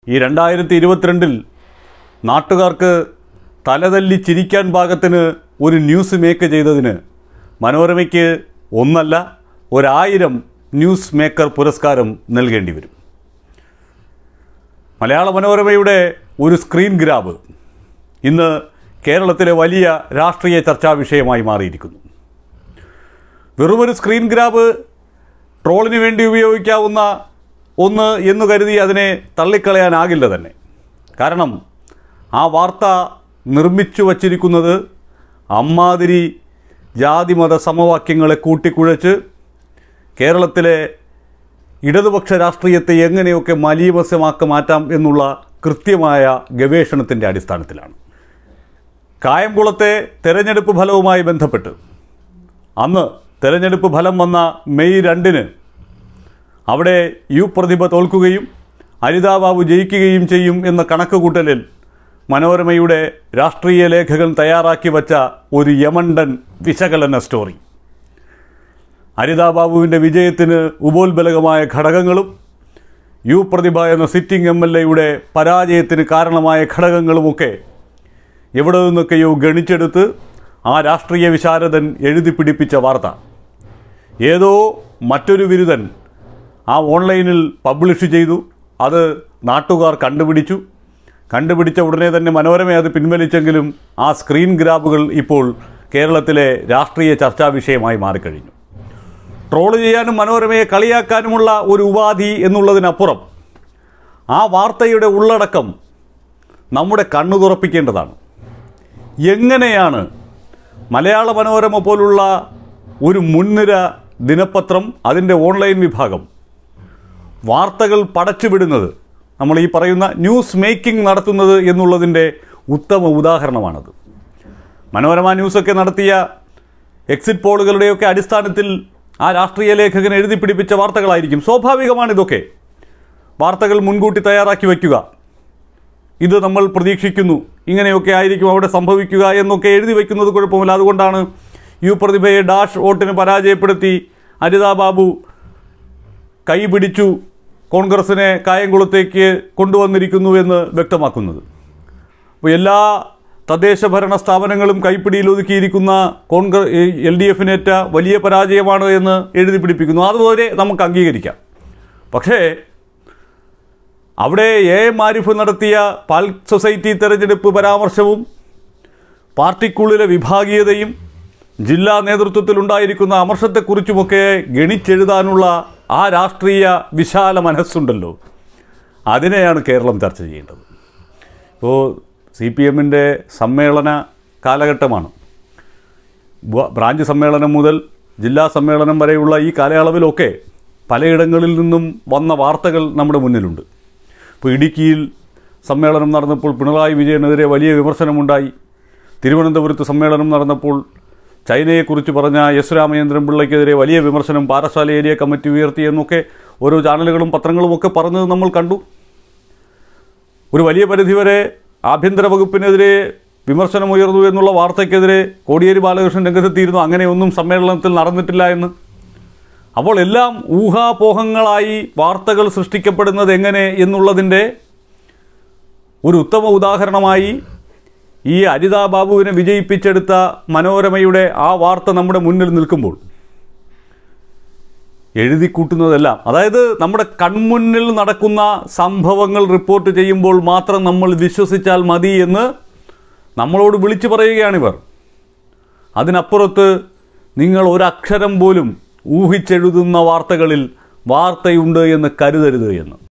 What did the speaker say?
ഈ രണ്ടായിരത്തി ഇരുപത്തിരണ്ടിൽ നാട്ടുകാർക്ക് തലതല്ലി ചിരിക്കാൻ പാകത്തിന് ഒരു ന്യൂസ് മേക്ക് ചെയ്തതിന് മനോരമയ്ക്ക് ഒന്നല്ല ഒരായിരം ന്യൂസ് മേക്കർ പുരസ്കാരം നൽകേണ്ടി വരും മലയാള മനോരമയുടെ ഒരു സ്ക്രീൻ ഗ്രാബ് ഇന്ന് കേരളത്തിലെ വലിയ രാഷ്ട്രീയ ചർച്ചാ വിഷയമായി മാറിയിരിക്കുന്നു വെറുമൊരു സ്ക്രീൻ ഗ്രാബ് ട്രോളിന് വേണ്ടി ഉപയോഗിക്കാവുന്ന ഒന്ന് എന്ന് കരുതി അതിനെ തള്ളിക്കളയാനാകില്ല തന്നെ കാരണം ആ വാർത്ത നിർമ്മിച്ചു വച്ചിരിക്കുന്നത് അമ്മാതിരി ജാതിമത സമവാക്യങ്ങളെ കൂട്ടിക്കുഴച്ച് കേരളത്തിലെ ഇടതുപക്ഷ രാഷ്ട്രീയത്തെ എങ്ങനെയൊക്കെ മലീമസ്യമാക്കി മാറ്റാം എന്നുള്ള കൃത്യമായ ഗവേഷണത്തിൻ്റെ അടിസ്ഥാനത്തിലാണ് കായംകുളത്തെ തെരഞ്ഞെടുപ്പ് ഫലവുമായി ബന്ധപ്പെട്ട് അന്ന് തെരഞ്ഞെടുപ്പ് ഫലം വന്ന മെയ് രണ്ടിന് അവിടെ യു പ്രതിഭ തോൽക്കുകയും അനിതാബാബു ജയിക്കുകയും ചെയ്യും എന്ന കണക്കുകൂട്ടലിൽ മനോരമയുടെ രാഷ്ട്രീയ ലേഖകൻ തയ്യാറാക്കി വച്ച ഒരു യമണ്ടൻ വിശകലന സ്റ്റോറി അനിതാബാബുവിൻ്റെ വിജയത്തിന് ഉപോത്ബലകമായ ഘടകങ്ങളും യു പ്രതിഭ എന്ന സിറ്റിംഗ് എം എൽ എയുടെ പരാജയത്തിന് കാരണമായ ഘടകങ്ങളുമൊക്കെ എവിടെ നിന്നൊക്കെയോ ഗണിച്ചെടുത്ത് ആ രാഷ്ട്രീയ വിശാരദൻ എഴുതി പിടിപ്പിച്ച വാർത്ത ഏതോ മറ്റൊരു ബിരുദൻ ആ ഓൺലൈനിൽ പബ്ലിഷ് ചെയ്തു അത് നാട്ടുകാർ കണ്ടുപിടിച്ചു കണ്ടുപിടിച്ച ഉടനെ തന്നെ മനോരമ അത് പിൻവലിച്ചെങ്കിലും ആ സ്ക്രീൻ ഗ്രാബുകൾ ഇപ്പോൾ കേരളത്തിലെ രാഷ്ട്രീയ ചർച്ചാ വിഷയമായി മാറിക്കഴിഞ്ഞു ട്രോള് ചെയ്യാനും മനോരമയെ കളിയാക്കാനുമുള്ള ഒരു ഉപാധി എന്നുള്ളതിനപ്പുറം ആ വാർത്തയുടെ ഉള്ളടക്കം നമ്മുടെ കണ്ണു തുറപ്പിക്കേണ്ടതാണ് എങ്ങനെയാണ് മലയാള മനോരമ പോലുള്ള ഒരു മുൻനിര ദിനപത്രം അതിൻ്റെ ഓൺലൈൻ വിഭാഗം വാർത്തകൾ പടച്ചുവിടുന്നത് നമ്മൾ ഈ പറയുന്ന ന്യൂസ് മേക്കിംഗ് നടത്തുന്നത് എന്നുള്ളതിൻ്റെ ഉത്തമ ഉദാഹരണമാണത് മനോരമ ന്യൂസൊക്കെ നടത്തിയ എക്സിറ്റ് പോളുകളുടെയൊക്കെ അടിസ്ഥാനത്തിൽ ആ രാഷ്ട്രീയ ലേഖകൻ എഴുതി പിടിപ്പിച്ച വാർത്തകളായിരിക്കും സ്വാഭാവികമാണിതൊക്കെ വാർത്തകൾ മുൻകൂട്ടി തയ്യാറാക്കി വയ്ക്കുക ഇത് നമ്മൾ പ്രതീക്ഷിക്കുന്നു ഇങ്ങനെയൊക്കെ ആയിരിക്കും അവിടെ സംഭവിക്കുക എന്നൊക്കെ എഴുതി വയ്ക്കുന്നത് കുഴപ്പമില്ല അതുകൊണ്ടാണ് യു പ്രതിഭയെ ഡാഷ് വോട്ടിന് പരാജയപ്പെടുത്തി അനിതാ ബാബു കൈ പിടിച്ചു കോൺഗ്രസിനെ കായംകുളത്തേക്ക് കൊണ്ടുവന്നിരിക്കുന്നു എന്ന് വ്യക്തമാക്കുന്നത് അപ്പോൾ എല്ലാ തദ്ദേശ ഭരണ സ്ഥാപനങ്ങളും കൈപ്പിടിയിൽ ഒതുക്കിയിരിക്കുന്ന കോൺഗ്രസ് എൽ ഡി എഫിനേറ്റ വലിയ പരാജയമാണ് എന്ന് എഴുതി പിടിപ്പിക്കുന്നു അതുപോലെ നമുക്ക് അംഗീകരിക്കാം പക്ഷേ അവിടെ എ എം ആരിഫ് നടത്തിയ പാൽ സൊസൈറ്റി തെരഞ്ഞെടുപ്പ് പരാമർശവും പാർട്ടിക്കുള്ളിലെ വിഭാഗീയതയും ജില്ലാ നേതൃത്വത്തിലുണ്ടായിരിക്കുന്ന അമർഷത്തെക്കുറിച്ചുമൊക്കെ ഗണിച്ചെഴുതാനുള്ള ആ രാഷ്ട്രീയ വിശാല മനസ്സുണ്ടല്ലോ അതിനെയാണ് കേരളം ചർച്ച ചെയ്യേണ്ടത് ഇപ്പോൾ സി പി എമ്മിൻ്റെ സമ്മേളന കാലഘട്ടമാണ് ബ- ബ്രാഞ്ച് സമ്മേളനം മുതൽ ജില്ലാ സമ്മേളനം വരെയുള്ള ഈ കാലയളവിലൊക്കെ പലയിടങ്ങളിൽ നിന്നും വന്ന വാർത്തകൾ നമ്മുടെ മുന്നിലുണ്ട് ഇപ്പോൾ ഇടുക്കിയിൽ സമ്മേളനം നടന്നപ്പോൾ പിണറായി വിജയനെതിരെ വലിയ വിമർശനമുണ്ടായി തിരുവനന്തപുരത്ത് സമ്മേളനം നടന്നപ്പോൾ ചൈനയെക്കുറിച്ച് പറഞ്ഞ എസ് രാമചന്ദ്രൻ പിള്ളയ്ക്കെതിരെ വലിയ വിമർശനം പാറശാല ഏരിയ കമ്മിറ്റി ഉയർത്തി എന്നൊക്കെ ഓരോ ചാനലുകളും പത്രങ്ങളും ഒക്കെ പറഞ്ഞത് നമ്മൾ കണ്ടു ഒരു വലിയ പരിധിവരെ ആഭ്യന്തര വകുപ്പിനെതിരെ വിമർശനമുയർന്നു എന്നുള്ള വാർത്തയ്ക്കെതിരെ കോടിയേരി ബാലകൃഷ്ണൻ രംഗത്തെത്തിയിരുന്നു അങ്ങനെയൊന്നും സമ്മേളനത്തിൽ നടന്നിട്ടില്ല എന്ന് അപ്പോൾ എല്ലാം ഊഹാപോഹങ്ങളായി വാർത്തകൾ സൃഷ്ടിക്കപ്പെടുന്നത് എങ്ങനെ എന്നുള്ളതിൻ്റെ ഒരു ഉത്തമ ഉദാഹരണമായി ഈ അരിതാ ബാബുവിനെ വിജയിപ്പിച്ചെടുത്ത മനോരമയുടെ ആ വാർത്ത നമ്മുടെ മുന്നിൽ നിൽക്കുമ്പോൾ എഴുതി കൂട്ടുന്നതെല്ലാം അതായത് നമ്മുടെ കൺമുന്നിൽ നടക്കുന്ന സംഭവങ്ങൾ റിപ്പോർട്ട് ചെയ്യുമ്പോൾ മാത്രം നമ്മൾ വിശ്വസിച്ചാൽ മതി എന്ന് നമ്മളോട് വിളിച്ചു പറയുകയാണിവർ അതിനപ്പുറത്ത് നിങ്ങൾ ഒരക്ഷരം പോലും ഊഹിച്ചെഴുതുന്ന വാർത്തകളിൽ വാർത്തയുണ്ട് എന്ന് കരുതരുത് എന്ന്